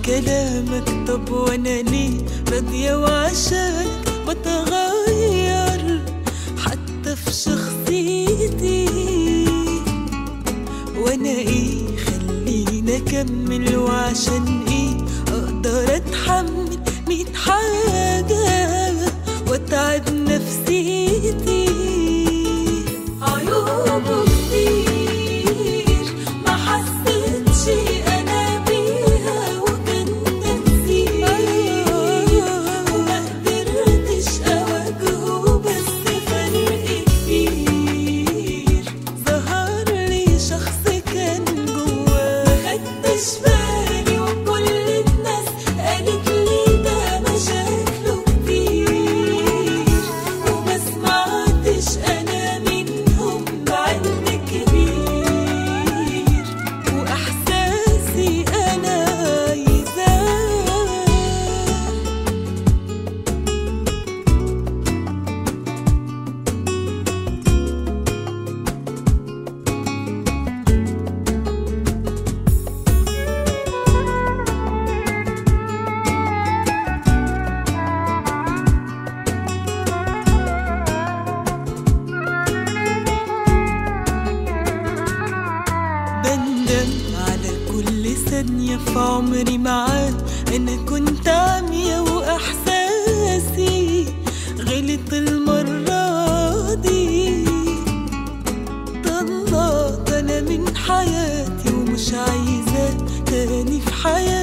كلامك طب وانا ليه راضية وعشانك بتغير حتى في شخصيتي وانا ايه خليني اكمل وعشان ايه اقدر اتحمل ميت حاجة واتعب نفسيتي عيوبه كتير ما حسيتش انا بيها وكان تنسيق وما قدرتش اواجهه بس فرق كبير ظهر لي شخص كان جواه مخدتش بالي وكل الناس قالت لي ده مشاكله كتير وما سمعتش انا منهم بعلم كبير واحساسي انا عايزاه بندم على كل ثانية في عمري معاه أنا كنت عمية وإحساسي غلط المرة دي طلعت أنا من حياتي ومش عايزاه تاني في حياتي